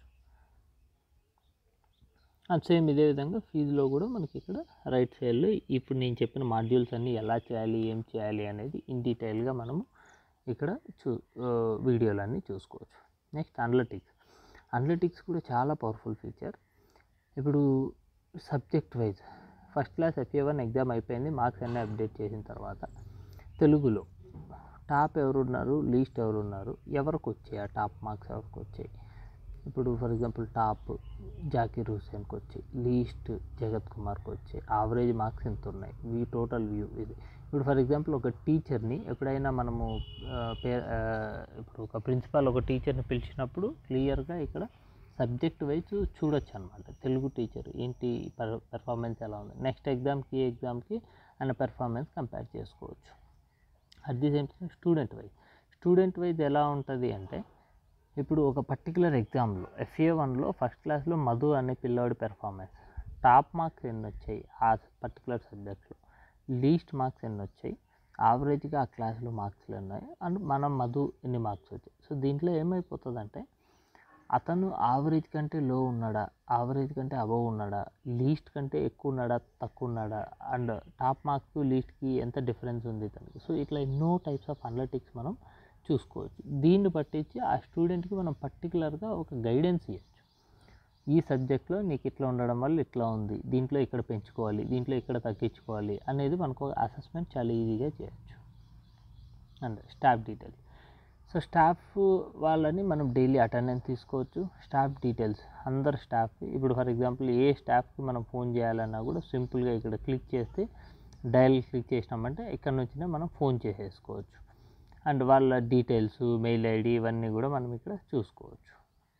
అండ్ సేమ్ ఇదే విధంగా ఫీజులో కూడా మనకి ఇక్కడ రైట్ సైడ్లో ఇప్పుడు నేను చెప్పిన మాడ్యూల్స్ అన్నీ ఎలా చేయాలి ఏం చేయాలి అనేది ఇన్ డీటెయిల్గా మనము ఇక్కడ చూ వీడియోలన్నీ చూసుకోవచ్చు నెక్స్ట్ అనలిటిక్స్ అనలిటిక్స్ కూడా చాలా పవర్ఫుల్ ఫీచర్ ఇప్పుడు subject wise first class FA one exam అయిపోయింది మార్క్స్ అన్నీ అప్డేట్ చేసిన తర్వాత తెలుగులో టాప్ ఎవరున్నారు లీస్ట్ ఎవరున్నారు ఎవరికి వచ్చాయి ఆ టాప్ మార్క్స్ ఎవరికి వచ్చాయి ఇప్పుడు ఫర్ ఎగ్జాంపుల్ టాప్ జాకీర్ హుసేన్కి వచ్చాయి లీస్ట్ జగత్ కుమార్కి వచ్చాయి యావరేజ్ మార్క్స్ ఎంత ఉన్నాయి ఈ టోటల్ వ్యూ ఇది ఇప్పుడు ఫర్ ఎగ్జాంపుల్ ఒక టీచర్ని ఎప్పుడైనా మనము ఆ, పే ఆ, ఇప్పుడు ఒక ప్రిన్సిపాల్ ఒక టీచర్ని పిలిచినప్పుడు క్లియర్గా ఇక్కడ సబ్జెక్ట్ వైజ్ చూడొచ్చు అనమాట తెలుగు టీచర్ ఏంటి పర్ పెర్ఫార్మెన్స్ ఎలా ఉంది నెక్స్ట్ ఎగ్జామ్కి ఈ ఎగ్జామ్కి ఆయన పెర్ఫార్మెన్స్ కంపేర్ చేసుకోవచ్చు at the same time student wise student wise ఎలా ఉంటుంది అంటే ఇప్పుడు ఒక పర్టికులర్ ఎగ్జామ్లో ఎఫ్ఏ వన్లో ఫస్ట్ క్లాస్లో మధు అనే పిల్లోడి పెర్ఫార్మెన్స్ టాప్ మార్క్స్ ఎన్ని వచ్చాయి ఆ పర్టికులర్ సబ్జెక్ట్లో లీస్ట్ మార్క్స్ ఎన్ని వచ్చాయి యావరేజ్గా ఆ క్లాస్లో మార్క్స్లు ఉన్నాయి అండ్ మనం మధు ఎన్ని మార్క్స్ వచ్చాయి సో దీంట్లో ఏమైపోతుందంటే అతను యావరేజ్ కంటే లో ఉన్నాడా యావరేజ్ కంటే అబవ్ ఉన్నాడా లీస్ట్ కంటే ఎక్కువ ఉన్నాడా తక్కువ ఉన్నాడా అండ్ టాప్ మార్క్స్ లీస్ట్కి ఎంత డిఫరెన్స్ ఉంది తనకి సో ఇట్లా ఎన్నో టైప్స్ ఆఫ్ అనలిటిక్స్ మనం చూసుకోవచ్చు దీన్ని పట్టించి ఆ స్టూడెంట్కి మనం పర్టికులర్గా ఒక గైడెన్స్ ఇవ్వచ్చు ఈ సబ్జెక్ట్లో నీకు ఇట్లా ఉండడం వల్ల ఇట్లా ఉంది దీంట్లో ఇక్కడ పెంచుకోవాలి దీంట్లో ఇక్కడ తగ్గించుకోవాలి అనేది మనకు అసెస్మెంట్ చాలా ఈజీగా చేయొచ్చు and staff details so staff వాళ్ళని మనం డైలీ అటెండెన్స్ తీసుకోవచ్చు స్టాఫ్ డీటెయిల్స్ అందరు స్టాఫ్ ఇప్పుడు ఫర్ ఎగ్జాంపుల్ ఏ స్టాఫ్కి మనం ఫోన్ చేయాలన్నా కూడా సింపుల్గా ఇక్కడ క్లిక్ చేస్తే డయల్ క్లిక్ చేసినామంటే ఇక్కడ నుంచినే మనం ఫోన్ చేసేసుకోవచ్చు అండ్ వాళ్ళ డీటెయిల్స్ మెయిల్ ఐడి ఇవన్నీ కూడా మనం ఇక్కడ చూసుకోవచ్చు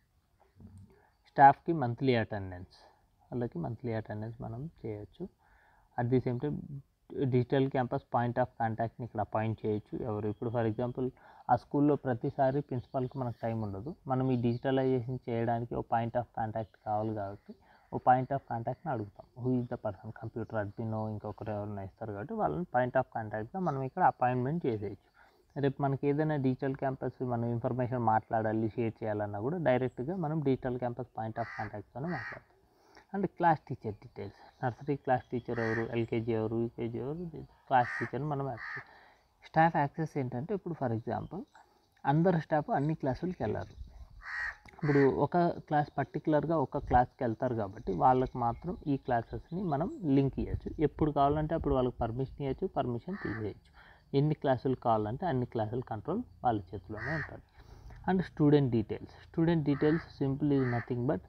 స్టాఫ్కి మంత్లీ అటెండెన్స్ వాళ్ళకి మంత్లీ అటెండెన్స్ మనం చేయొచ్చు at the same time digital campus point of కాంటాక్ట్ని ఇక్కడ అపాయింట్ చేయొచ్చు ఎవరు ఇప్పుడు ఫర్ ఎగ్జాంపుల్ ఆ స్కూల్లో ప్రతిసారి ప్రిన్సిపాల్కి మనకు టైం ఉండదు మనం ఈ డిజిటలైజేషన్ చేయడానికి ఒక పాయింట్ ఆఫ్ కాంటాక్ట్ కావాలి కాబట్టి ఓ పాయింట్ ఆఫ్ కాంటాక్ట్ని అడుగుతాం who is the person computer అడ్మినో ఇంకొకరు ఎవరైనా ఇస్తారు కాబట్టి వాళ్ళని పాయింట్ ఆఫ్ కాంటాక్ట్గా మనం ఇక్కడ అపాయింట్మెంట్ చేసేయచ్చు రేపు మనకి ఏదైనా డిజిటల్ క్యాంపస్ మనం ఇన్ఫర్మేషన్ మాట్లాడాలి షేర్ చేయాలన్నా కూడా డైరెక్ట్గా మనం డిజిటల్ క్యాంపస్ పాయింట్ ఆఫ్ కాంటాక్ట్తోనే మాట్లాడతాం and class teacher details nursery class teacher ఎవరు ఎల్కేజీ ఎవరు యూకేజీ ఎవరు క్లాస్ టీచర్ని మనం యాక్సెస్ స్టాఫ్ యాక్సెస్ ఏంటంటే ఇప్పుడు ఫర్ ఎగ్జాంపుల్ అందరు స్టాఫ్ అన్ని క్లాసులకి వెళ్ళారు ఇప్పుడు ఒక క్లాస్ పర్టికులర్గా ఒక క్లాస్కి వెళ్తారు కాబట్టి వాళ్ళకి మాత్రం ఈ క్లాసెస్ని మనం లింక్ ఇవ్వచ్చు ఎప్పుడు కావాలంటే అప్పుడు వాళ్ళకి పర్మిషన్ ఇవ్వచ్చు పర్మిషన్ తీసేయచ్చు ఎన్ని క్లాసులు కావాలంటే అన్ని క్లాసుల కంట్రోల్ వాళ్ళ చేతిలోనే ఉంటుంది and student details student details simple is nothing but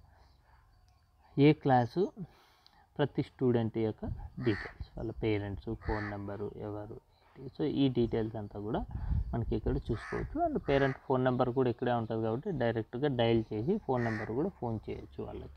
ఏ క్లాసు ప్రతి స్టూడెంట్ యొక్క డీటెయిల్స్ వాళ్ళ పేరెంట్స్ ఫోన్ నెంబరు ఎవరు ఏంటి సో ఈ డీటెయిల్స్ అంతా కూడా మనకి ఇక్కడ చూసుకోవచ్చు అండ్ పేరెంట్ ఫోన్ నెంబర్ కూడా ఇక్కడే ఉంటుంది కాబట్టి డైరెక్ట్గా డయల్ చేసి ఫోన్ నెంబర్ కూడా ఫోన్ చేయొచ్చు వాళ్ళకి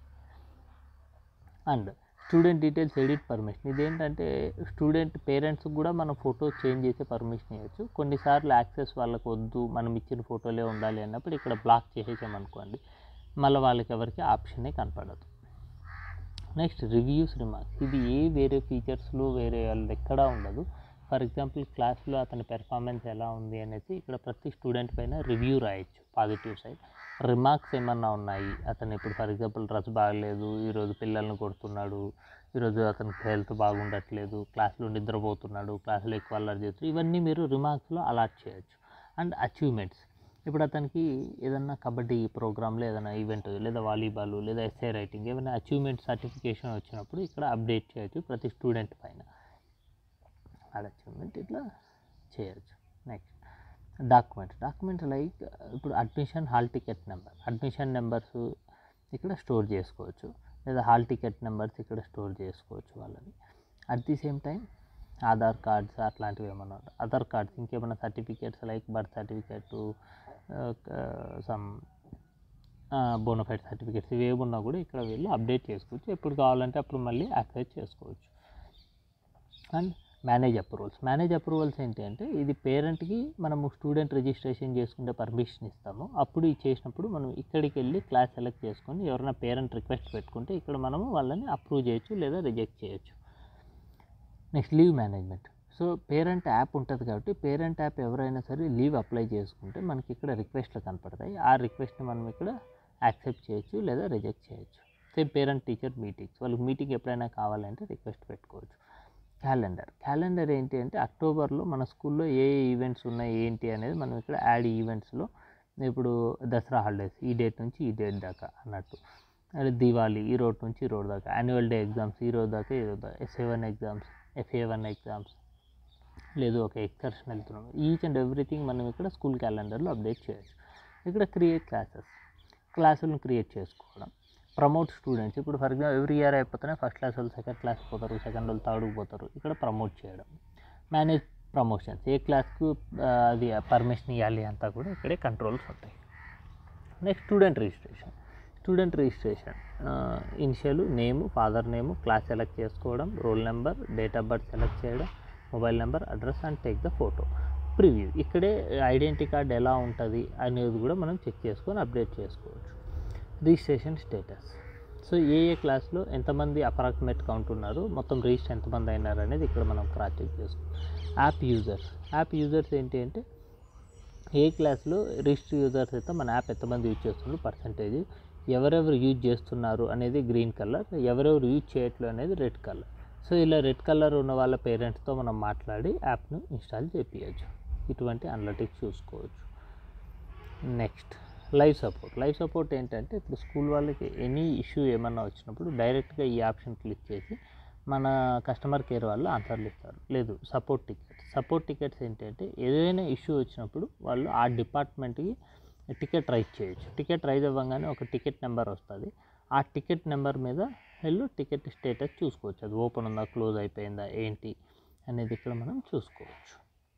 and student details edit permission ఇదేంటంటే స్టూడెంట్ పేరెంట్స్ కూడా మనం ఫోటో చేంజ్ చేసే పర్మిషన్ ఇవ్వచ్చు కొన్నిసార్లు యాక్సెస్ వాళ్ళకి వద్దు మనం ఇచ్చిన ఫోటోలే ఉండాలి అన్నప్పుడు ఇక్కడ బ్లాక్ చేసేసామనుకోండి మళ్ళీ వాళ్ళకి ఎవరికి ఆప్షనే కనపడదు నెక్స్ట్ రివ్యూస్ రిమార్క్స్ ఇది ఏ వేరే ఫీచర్స్లో వేరే వాళ్ళు ఎక్కడా ఉండదు ఫర్ ఎగ్జాంపుల్ క్లాస్లో అతని పెర్ఫార్మెన్స్ ఎలా ఉంది అనేసి ఇక్కడ ప్రతి స్టూడెంట్ పైన రివ్యూ రాయొచ్చు పాజిటివ్ సైడ్ రిమార్క్స్ ఏమన్నా ఉన్నాయి అతను ఇప్పుడు ఫర్ ఎగ్జాంపుల్ డ్రెస్ బాగలేదు ఈరోజు పిల్లల్ని కొడుతున్నాడు ఈరోజు అతనికి హెల్త్ బాగుండట్లేదు క్లాస్లో నిద్రపోతున్నాడు క్లాస్లో ఎక్కువ అల్లరి చేస్తున్నాడు ఇవన్నీ మీరు రిమార్క్స్లో అలాట్ చేయొచ్చు అండ్ అచీవ్మెంట్స్ ఇప్పుడు అతనికి ఏదన్నా కబడ్డీ ప్రోగ్రాంలో ఏదైనా ఈవెంట్ లేదా వాలీబాల్ లేదా ఎస్ఏ రైటింగ్ ఏమైనా అచీవ్మెంట్ సర్టిఫికేషన్ వచ్చినప్పుడు ఇక్కడ అప్డేట్ చేయొచ్చు ప్రతి స్టూడెంట్ పైన అది అచీవ్మెంట్ ఇట్లా చేయొచ్చు నెక్స్ట్ డాక్యుమెంట్స్ డాక్యుమెంట్స్ లైక్ ఇప్పుడు admission hall ticket number admission numbers ఇక్కడ స్టోర్ చేసుకోవచ్చు లేదా హాల్ టికెట్ నెంబర్స్ ఇక్కడ స్టోర్ చేసుకోవచ్చు వాళ్ళని at the same time Aadhaar cards అట్లాంటివి ఏమన్నా అదర్ కార్డ్స్ ఇంకేమైనా certificates like birth certificate some bonafide certificates ఇవి ఏమున్నా కూడా ఇక్కడ వెళ్ళి అప్డేట్ చేసుకోవచ్చు ఎప్పుడు కావాలంటే అప్పుడు మళ్ళీ యాక్సెస్ చేసుకోవచ్చు and manage approvals manage approvals ఏంటి అంటే ఇది పేరెంట్కి మనము స్టూడెంట్ రిజిస్ట్రేషన్ చేసుకుంటే పర్మిషన్ ఇస్తాము అప్పుడు ఇది చేసినప్పుడు మనం ఇక్కడికి వెళ్ళి క్లాస్ సెలెక్ట్ చేసుకొని ఎవరైనా పేరెంట్ రిక్వెస్ట్ పెట్టుకుంటే ఇక్కడ మనము వాళ్ళని అప్రూవ్ చేయొచ్చు లేదా రిజెక్ట్ చేయొచ్చు next leave management so parent app ఉంటుంది కాబట్టి పేరెంట్ యాప్ ఎవరైనా సరే లీవ్ అప్లై చేసుకుంటే మనకి ఇక్కడ రిక్వెస్ట్లు కనపడతాయి ఆ రిక్వెస్ట్ని మనం ఇక్కడ యాక్సెప్ట్ చేయొచ్చు లేదా రిజెక్ట్ చేయొచ్చు సేమ్ పేరెంట్ టీచర్ మీటింగ్స్ వాళ్ళకి మీటింగ్ ఎప్పుడైనా కావాలంటే రిక్వెస్ట్ పెట్టుకోవచ్చు క్యాలెండర్ క్యాలెండర్ ఏంటి అంటే అక్టోబర్లో మన స్కూల్లో ఏ ఏ ఈవెంట్స్ ఉన్నాయి ఏంటి అనేది మనం ఇక్కడ యాడ్ ఈవెంట్స్లో ఇప్పుడు దసరా హాలిడేస్ ఈ డేట్ నుంచి ఈ డేట్ దాకా అన్నట్టు అదే దివాళీ ఈ రోడ్ నుంచి ఈ రోడ్ దాకా యాన్యువల్ డే ఎగ్జామ్స్ ఈ రోజు దాకా ఈ రోజు దాకా SA one exams FA one exams లేదు ఒక ఎక్స్కర్షన్ వెళ్తున్నాం ఈచ్ అండ్ ఎవ్రీథింగ్ మనం ఇక్కడ స్కూల్ క్యాలెండర్లో అప్డేట్ చేయొచ్చు ఇక్కడ క్రియేట్ క్లాసెస్ క్లాసులను క్రియేట్ చేసుకోవడం ప్రమోట్ స్టూడెంట్స్ ఇప్పుడు ఫర్ ఎగ్జాంపుల్ ఎవ్రీ ఇయర్ అయిపోతేనే ఫస్ట్ క్లాస్ వాళ్ళు సెకండ్ క్లాస్ పోతారు సెకండ్ వాళ్ళు థర్డ్కి పోతారు ఇక్కడ ప్రమోట్ చేయడం మేనేజ్ ప్రమోషన్స్ ఏ క్లాస్కు అది పర్మిషన్ ఇవ్వాలి అంతా కూడా ఇక్కడే కంట్రోల్స్ ఉంటాయి next student registration student registration initial name father name class select చేసుకోవడం roll number date of birth select చేయడం mobile number address and take the photo preview ఇక్కడే ఐడెంటిటీ కార్డ్ ఎలా ఉంటుంది అనేది కూడా మనం చెక్ చేసుకొని అప్డేట్ చేసుకోవచ్చు రిజిస్ట్రేషన్ స్టేటస్ సో ఏ ఏ క్లాస్లో ఎంతమంది అప్రాక్సిమేట్ కౌంట్ ఉన్నారు మొత్తం రిజిస్టర్ ఎంతమంది అయినారు అనేది ఇక్కడ మనం క్రాస్ చెక్ చేసుకోవాలి యాప్ యూజర్స్ యాప్ యూజర్స్ ఏంటి అంటే ఏ క్లాస్లో రిజిస్టర్ యూజర్స్ అయితే మన యాప్ ఎంతమంది యూజ్ చేస్తున్నారు పర్సంటేజ్ ఎవరెవరు యూజ్ చేస్తున్నారు అనేది గ్రీన్ కలర్ ఎవరెవరు యూజ్ చేయట్లేదు అనేది రెడ్ కలర్ సో ఇలా రెడ్ కలర్ ఉన్న వాళ్ళ పేరెంట్స్తో మనం మాట్లాడి యాప్ను ఇన్స్టాల్ చేపించచ్చు ఇటువంటి అనలిటిక్స్ చూసుకోవచ్చు next live support live support ఏంటంటే ఇప్పుడు స్కూల్ వాళ్ళకి ఎనీ ఇష్యూ ఏమన్నా వచ్చినప్పుడు డైరెక్ట్గా ఈ ఆప్షన్ క్లిక్ చేసి మన కస్టమర్ కేర్ వాళ్ళు ఆన్సర్లు ఇస్తారు లేదు సపోర్ట్ టికెట్స్ సపోర్ట్ టికెట్స్ ఏంటంటే ఏదైనా ఇష్యూ వచ్చినప్పుడు వాళ్ళు ఆ డిపార్ట్మెంట్కి టికెట్ రైజ్ చేయొచ్చు టికెట్ రైజ్ అవ్వగానే ఒక టికెట్ నెంబర్ వస్తుంది ఆ టికెట్ నెంబర్ మీద వీళ్ళు టికెట్ స్టేటస్ చూసుకోవచ్చు అది ఓపెన్ ఉందా క్లోజ్ అయిపోయిందా ఏంటి అనేది ఇక్కడ మనం చూసుకోవచ్చు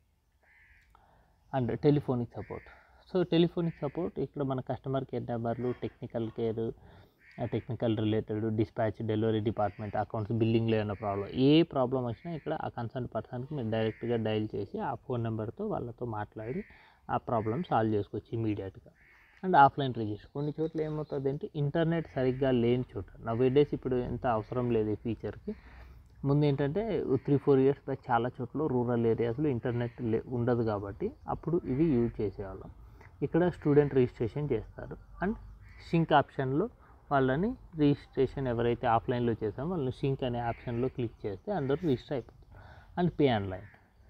and telephonic support so telephonic support ఇక్కడ మన కస్టమర్ కేర్ నెంబర్లు technical care technical related dispatch delivery department accounts బిల్లింగ్లో ఏమైనా ప్రాబ్లం ఏ ప్రాబ్లం వచ్చినా ఇక్కడ ఆ కన్సర్న్ పర్సన్కి మీరు డైరెక్ట్గా డైల్ చేసి ఆ ఫోన్ నెంబర్తో వాళ్ళతో మాట్లాడి ఆ ప్రాబ్లమ్ సాల్వ్ చేసుకోవచ్చు ఇమీడియట్గా అండ్ ఆఫ్లైన్ రిజిస్టర్ కొన్ని చోట్ల ఏమవుతుంది అంటే ఇంటర్నెట్ సరిగ్గా లేని చోట నవ్వే డేస్ ఇప్పుడు ఎంత అవసరం లేదు ఈ ఫీచర్కి ముందు ఏంటంటే త్రీ ఫోర్ ఇయర్స్ బ్యాక్ చాలా చోట్ల రూరల్ ఏరియాస్లో ఇంటర్నెట్ లే ఉండదు కాబట్టి అప్పుడు ఇది యూజ్ చేసేవాళ్ళం ఇక్కడ స్టూడెంట్ రిజిస్ట్రేషన్ చేస్తారు అండ్ సింక్ ఆప్షన్లో వాళ్ళని రిజిస్ట్రేషన్ ఎవరైతే ఆఫ్లైన్లో చేసామో వాళ్ళని సింక్ అనే ఆప్షన్లో క్లిక్ చేస్తే అందరూ రిజిస్టర్ అయిపోతారు అండ్ పే ఆన్లైన్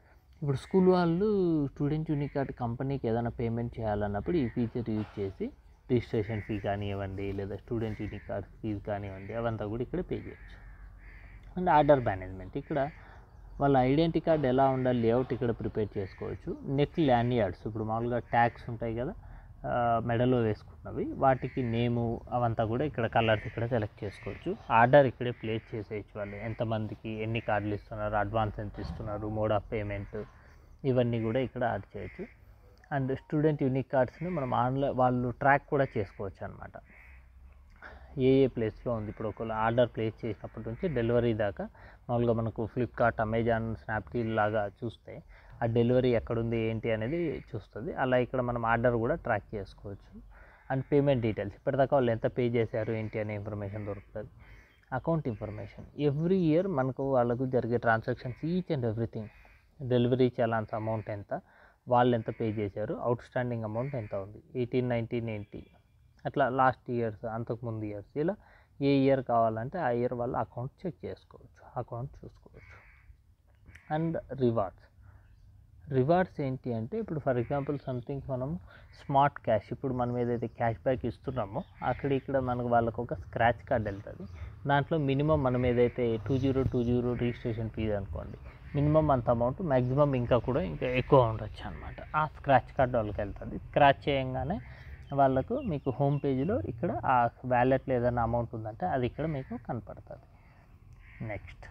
ఇప్పుడు స్కూల్ వాళ్ళు స్టూడెంట్ యూనిక్ కార్డ్ కంపెనీకి ఏదైనా పేమెంట్ చేయాలన్నప్పుడు ఈ ఫీచర్ యూజ్ చేసి రిజిస్ట్రేషన్ ఫీ కానివ్వండి లేదా స్టూడెంట్ యూనిక్ కార్డ్ ఫీజు కానివ్వండి అవంతా కూడా ఇక్కడ పే చేయొచ్చు అండ్ ఆర్డర్ మేనేజ్మెంట్ ఇక్కడ వాళ్ళ ఐడెంటిటీ కార్డ్ ఎలా ఉండాలి లేఅవుట్ ఇక్కడ ప్రిపేర్ చేసుకోవచ్చు నెక్ ల్యాన్యార్డ్స్ ఇప్పుడు మామూలుగా ట్యాగ్స్ ఉంటాయి కదా ఆ, మెడలో వేసుకున్నవి వాటికి నేము అవంతా కూడా ఇక్కడ కలర్స్ ఇక్కడ సెలెక్ట్ చేసుకోవచ్చు ఆర్డర్ ఇక్కడే ప్లేస్ చేసేయచ్చు వాళ్ళు ఎంతమందికి ఎన్ని కార్డులు ఇస్తున్నారు అడ్వాన్స్ ఎంత ఇస్తున్నారు మోడ్ ఆఫ్ పేమెంట్ ఇవన్నీ కూడా ఇక్కడ యాడ్ చేయొచ్చు అండ్ స్టూడెంట్ యూనిక్ కార్డ్స్ని మనం ఆన్లైన్ వాళ్ళు ట్రాక్ కూడా చేసుకోవచ్చు అనమాట ఏ ఏ ప్లేస్లో ఉంది ఇప్పుడు ఒకవేళ ఆర్డర్ ప్లేస్ చేసినప్పటి నుంచి డెలివరీ దాకా మామూలుగా మనకు ఫ్లిప్కార్ట్ అమెజాన్ స్నాప్డీల్ లాగా చూస్తే ఆ డెలివరీ ఎక్కడుంది ఏంటి అనేది చూస్తుంది అలా ఇక్కడ మనం ఆర్డర్ కూడా ట్రాక్ చేసుకోవచ్చు అండ్ పేమెంట్ డీటెయిల్స్ ఇప్పటిదాకా వాళ్ళు ఎంత పే చేశారు ఏంటి అనే ఇన్ఫర్మేషన్ దొరుకుతుంది అకౌంట్ ఇన్ఫర్మేషన్ ఎవ్రీ ఇయర్ మనకు వాళ్ళకు జరిగే transactions each and everything delivery challans amount ఎంత వాళ్ళు ఎంత పే చేశారు అవుట్ స్టాండింగ్ అమౌంట్ ఎంత ఉంది ఎయిటీన్ నైన్టీన్ ఏంటి అట్లా లాస్ట్ ఇయర్స్ అంతకుముందు ఇయర్స్ ఇలా ఏ ఇయర్ కావాలంటే ఆ ఇయర్ వాళ్ళ అకౌంట్ చెక్ చేసుకోవచ్చు అకౌంట్ చూసుకోవచ్చు అండ్ రివార్డ్స్ రివార్డ్స్ ఏంటి అంటే ఇప్పుడు ఫర్ ఎగ్జాంపుల్ సంథింగ్ మనం స్మార్ట్ క్యాష్ ఇప్పుడు మనం ఏదైతే క్యాష్ బ్యాక్ ఇస్తున్నామో అక్కడ ఇక్కడ మనకు వాళ్ళకు ఒక స్క్రాచ్ కార్డ్ వెళ్తుంది దాంట్లో మినిమం మనం ఏదైతే two zero two zero registration fees అనుకోండి మినిమం అంత అమౌంట్ మ్యాక్సిమం ఇంకా కూడా ఇంకా ఎక్కువ ఉండొచ్చు అనమాట ఆ స్క్రాచ్ కార్డ్ వాళ్ళకి వెళ్తుంది స్క్రాచ్ చేయంగానే వాళ్ళకు మీకు హోమ్ పేజీలో ఇక్కడ ఆ వ్యాలెట్లో ఏదైనా అమౌంట్ ఉందంటే అది ఇక్కడ మీకు కనపడుతుంది నెక్స్ట్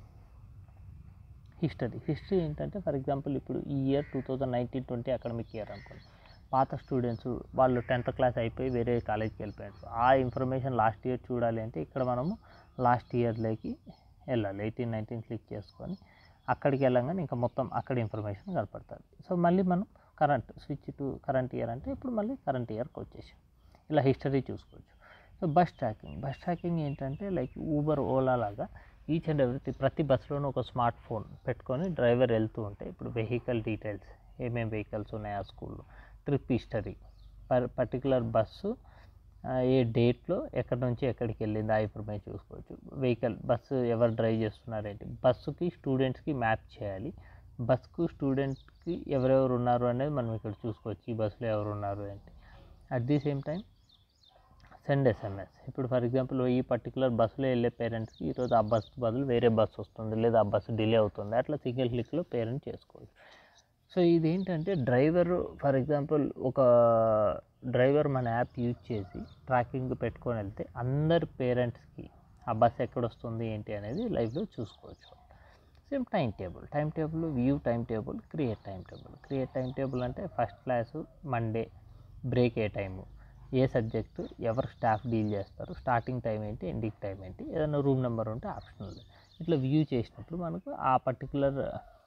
హిస్టరీ హిస్టరీ ఏంటంటే ఫర్ ఎగ్జాంపుల్ ఇప్పుడు ఈ year two thousand nineteen twenty academic year అనుకోండి పాత స్టూడెంట్స్ వాళ్ళు టెన్త్ క్లాస్ అయిపోయి వేరే కాలేజ్కి వెళ్ళిపోయారు ఆ ఇన్ఫర్మేషన్ లాస్ట్ ఇయర్ చూడాలి అంటే ఇక్కడ మనము లాస్ట్ ఇయర్లోకి వెళ్ళాలి ఎయిటీన్ నైన్టీన్ క్లిక్ చేసుకొని అక్కడికి వెళ్ళంగానే ఇంకా మొత్తం అక్కడ ఇన్ఫర్మేషన్ కనపడుతుంది సో మళ్ళీ మనం current switch to current year అంటే ఇప్పుడు మళ్ళీ కరెంట్ ఇయర్కి వచ్చేసాం ఇలా హిస్టరీ చూసుకోవచ్చు so bus tracking bus tracking ఏంటంటే లైక్ ఊబర్ ఓలా లాగా ఈచ్ అండ్ ఎవ్రీ ప్రతి బస్సులోనూ ఒక స్మార్ట్ ఫోన్ పెట్టుకొని డ్రైవర్ వెళ్తూ ఉంటే ఇప్పుడు వెహికల్ డీటెయిల్స్ ఏమేమి వెహికల్స్ ఉన్నాయి ఆ స్కూల్లో trip history per particular bus ఆ, ఏ డేట్లో ఎక్కడి నుంచి ఎక్కడికి వెళ్ళింది ఆ ఇన్ఫర్మేషన్ చూసుకోవచ్చు వెహికల్ బస్సు ఎవరు డ్రైవ్ చేస్తున్నారు ఏంటి బస్సుకి స్టూడెంట్స్కి మ్యాప్ చేయాలి బస్కు స్టూడెంట్కి ఎవరెవరు ఉన్నారు అనేది మనం ఇక్కడ చూసుకోవచ్చు ఈ బస్సులో ఎవరు ఉన్నారు ఏంటి at the same time send SMS ఇప్పుడు ఫర్ ఎగ్జాంపుల్ ఈ పర్టికులర్ బస్సులో వెళ్ళే పేరెంట్స్కి ఈరోజు ఆ బస్ బదులు వేరే బస్సు వస్తుంది లేదా ఆ బస్సు డిలే అవుతుంది అట్లా సింగిల్ క్లిక్లో పేరెంట్ చేసుకోవచ్చు సో ఇదేంటంటే డ్రైవర్ ఫర్ ఎగ్జాంపుల్ ఒక డ్రైవర్ మన యాప్ యూజ్ చేసి ట్రాకింగ్ పెట్టుకొని వెళ్తే అందరి పేరెంట్స్కి ఆ బస్ ఎక్కడ వస్తుంది ఏంటి అనేది లైవ్లో చూసుకోవచ్చు same time table time table view time table create time table create time table అంటే ఫస్ట్ క్లాసు మండే బ్రేక్ ఏ టైము ఏ సబ్జెక్టు ఎవరు స్టాఫ్ డీల్ చేస్తారు స్టార్టింగ్ టైం ఏంటి ఎండింగ్ టైం ఏంటి ఏదైనా రూమ్ నెంబర్ ఉంటే ఆప్షనల్ ఇట్లా వ్యూ చేసినప్పుడు మనకు ఆ పర్టికులర్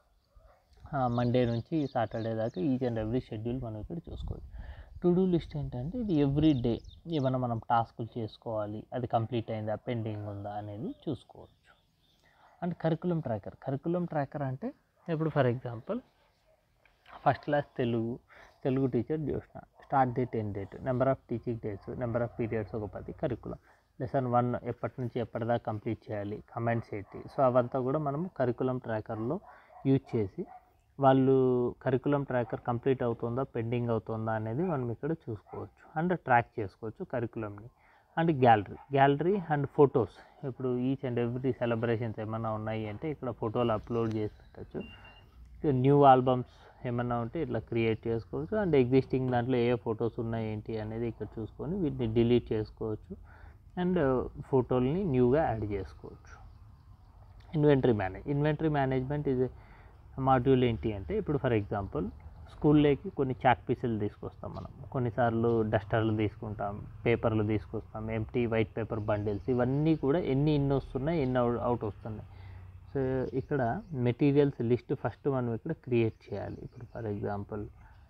మండే నుంచి సాటర్డే దాకా ఈచ్ అండ్ ఎవ్రీ షెడ్యూల్ మనం ఇక్కడ చూసుకోవచ్చు టు డూ లిస్ట్ ఏంటంటే ఇది ఎవ్రీ డే ఏమైనా మనం టాస్కులు చేసుకోవాలి అది కంప్లీట్ అయిందా పెండింగ్ ఉందా అనేది చూసుకోవచ్చు and curriculum tracker curriculum tracker అంటే ఇప్పుడు for example first class Telugu Telugu teacher చూసిన start date end date number of teaching dates number of periods ఒక పది కరికులం లెసన్ వన్ ఎప్పటి నుంచి ఎప్పటిదాకా కంప్లీట్ చేయాలి కమెంట్స్ ఏంటి సో అవంతా కూడా మనము కరికులం ట్రాకర్లో యూజ్ చేసి వాళ్ళు కరికులం ట్రాకర్ కంప్లీట్ అవుతుందా పెండింగ్ అవుతుందా అనేది మనం ఇక్కడ చూసుకోవచ్చు అండ్ ట్రాక్ చేసుకోవచ్చు కరికులంని and gallery gallery and photos ఇప్పుడు ఈచ్ అండ్ ఎవ్రీ సెలబ్రేషన్స్ ఏమైనా ఉన్నాయి అంటే ఇక్కడ ఫోటోలు అప్లోడ్ చేసి పెట్టచ్చు న్యూ ఆల్బమ్స్ ఏమన్నా ఉంటే ఇట్లా క్రియేట్ చేసుకోవచ్చు అండ్ ఎగ్జిస్టింగ్ దాంట్లో ఏ ఫొటోస్ ఉన్నాయి ఏంటి అనేది ఇక్కడ చూసుకొని వీటిని డిలీట్ చేసుకోవచ్చు అండ్ ఫోటోల్ని న్యూగా యాడ్ చేసుకోవచ్చు ఇన్వెంటరీ మేనేజ్ ఇన్వెంటరీ మేనేజ్మెంట్ ఇది మాడ్యూల్ ఏంటి అంటే ఇప్పుడు ఫర్ ఎగ్జాంపుల్ స్కూల్లోకి కొన్ని చాక్ పీసులు తీసుకొస్తాం మనం కొన్నిసార్లు డస్టర్లు తీసుకుంటాం పేపర్లు తీసుకొస్తాం ఎంటీ వైట్ పేపర్ బండిల్స్ ఇవన్నీ కూడా ఎన్ని ఇన్ని వస్తున్నాయి ఎన్ని అవుట్ అవుట్ వస్తున్నాయి సో ఇక్కడ మెటీరియల్స్ లిస్ట్ ఫస్ట్ మనం ఇక్కడ క్రియేట్ చేయాలి ఇప్పుడు ఫర్ ఎగ్జాంపుల్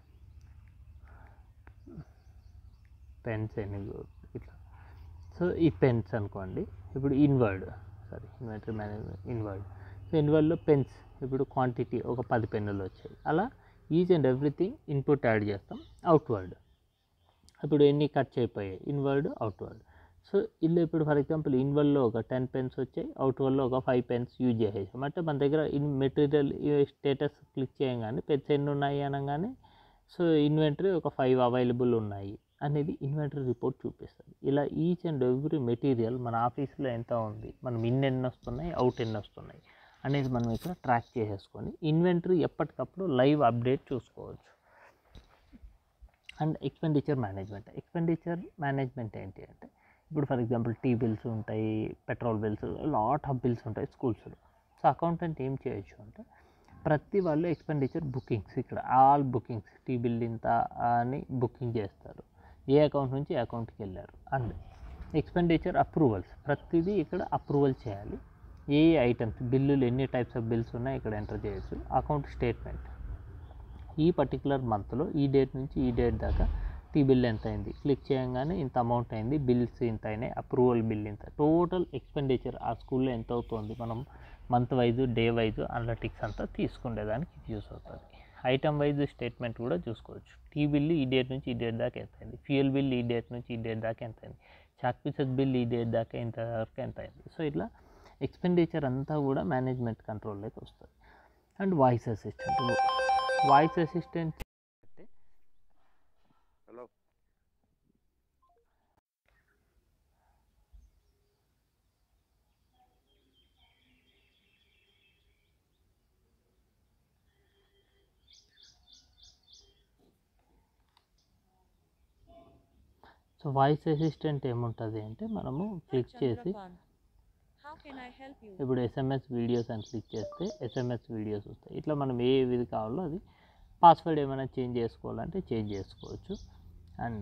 పెన్స్ ఎన్ని ఇట్లా సో ఈ పెన్స్ అనుకోండి ఇప్పుడు inward sorry inventory management inward so ఇన్వర్డ్లో పెన్స్ ఇప్పుడు క్వాంటిటీ ఒక పది పెన్నులు వచ్చాయి అలా each and everything input add చేస్తాం అవుట్వర్డ్ ఇప్పుడు ఎన్ని కట్స్ అయిపోయాయి ఇన్వర్డ్ అవుట్వర్డ్ సో ఇలా ఇప్పుడు ఫర్ ఎగ్జాంపుల్ ఇన్వల్లో ఒక టెన్ పెన్స్ వచ్చాయి అవుట్ వల్ల ఒక ఫైవ్ పెన్స్ యూజ్ చేసేసాం అంటే మన దగ్గర ఇన్ మెటీరియల్ స్టేటస్ క్లిక్ చేయగానే పెన్స్ ఎన్ని ఉన్నాయి అనగానే సో ఇన్వెంటరీ ఒక ఫైవ్ అవైలబుల్ ఉన్నాయి అనేది ఇన్వెంటరీ రిపోర్ట్ చూపిస్తుంది ఇలా ఈచ్ అండ్ ఎవ్రీ మెటీరియల్ మన ఆఫీస్లో ఎంత ఉంది మనం ఇన్ ఎన్ని వస్తున్నాయి అవుట్ ఎన్ని వస్తున్నాయి అనేది మనం ఇక్కడ ట్రాక్ చేసేసుకొని ఇన్వెంటరీ ఎప్పటికప్పుడు లైవ్ అప్డేట్ చూసుకోవచ్చు and expenditure management expenditure management ఏంటి అంటే ఇప్పుడు ఫర్ ఎగ్జాంపుల్ టీ బిల్స్ ఉంటాయి petrol bills lot of bills ఉంటాయి స్కూల్స్లో సో అకౌంటెంట్ ఏం చేయొచ్చు అంటే ప్రతి వాళ్ళు ఎక్స్పెండిచర్ బుకింగ్స్ ఇక్కడ ఆల్ బుకింగ్స్ టీ బిల్ ఇంత అని బుకింగ్ చేస్తారు ఏ అకౌంట్ నుంచి ఏ అకౌంట్కి వెళ్ళారు అండ్ ఎక్స్పెండిచర్ అప్రూవల్స్ ప్రతిదీ ఇక్కడ అప్రూవల్ చేయాలి ఏ ఏ ఐటమ్స్ బిల్లులు ఎన్ని టైప్స్ ఆఫ్ బిల్స్ ఉన్నాయి ఇక్కడ ఎంటర్ చేయొచ్చు అకౌంట్ స్టేట్మెంట్ ఈ పర్టికులర్ మంత్లో ఈ డేట్ నుంచి ఈ డేట్ దాకా టీ బిల్ ఎంత అయింది క్లిక్ చేయగానే ఇంత అమౌంట్ అయింది బిల్స్ ఇంత అయినాయి అప్రూవల్ బిల్ ఇంత టోటల్ ఎక్స్పెండిచర్ ఆ స్కూల్లో ఎంత అవుతుంది మనం month wise day wise analytics అంతా తీసుకునేదానికి ఇది యూస్ అవుతుంది ఐటమ్ వైజ్ స్టేట్మెంట్ కూడా చూసుకోవచ్చు టీ బిల్ ఈ డేట్ నుంచి ఈ డేట్ దాకా ఎంత అయింది ఫ్యూయల్ బిల్ ఈ డేట్ నుంచి ఈ డేట్ దాకా ఎంత అయింది చాక్ పీసెస్ బిల్ ఈ డేట్ దాకా ఇంత వరకు ఎంత అయింది సో ఇట్లా ఎక్స్పెండిచర్ అంతా కూడా మేనేజ్మెంట్ కంట్రోల్లోకి వస్తుంది and voice assistant voice assistant hello so voice assistant ఏముంటుంది అంటే మనము క్లిక్ చేసి How can I help you? ఇప్పుడు ఎస్ఎంఎస్ వీడియోస్ అని క్లిక్ చేస్తే ఎస్ఎంఎస్ వీడియోస్ వస్తాయి ఇట్లా మనం ఏ విధి కావాలో అది పాస్వర్డ్ ఏమైనా చేంజ్ చేసుకోవాలంటే చేంజ్ చేసుకోవచ్చు అండ్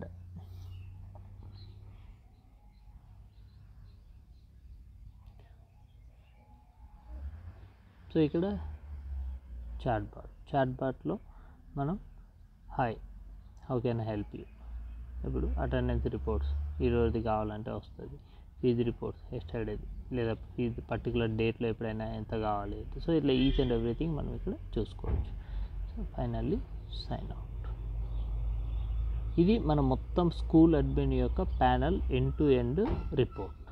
సో ఇక్కడ చాట్ బాట్ చాట్ బాట్లో మనం hi how can help you ఇప్పుడు అటెండెన్స్ రిపోర్ట్స్ ఈరోజుది కావాలంటే వస్తుంది ఫీజు రిపోర్ట్స్ ఎస్టర్డేది లేదా ఫీజు పర్టికులర్ డేట్లో ఎప్పుడైనా ఎంత కావాలి సో ఇట్లా ఈచ్ అండ్ ఎవ్రీథింగ్ మనం ఇక్కడ చూసుకోవచ్చు సో ఫైనల్లీ సైన్ అవుట్ ఇది మన మొత్తం స్కూల్ అడ్మిన్ యొక్క panel end to end report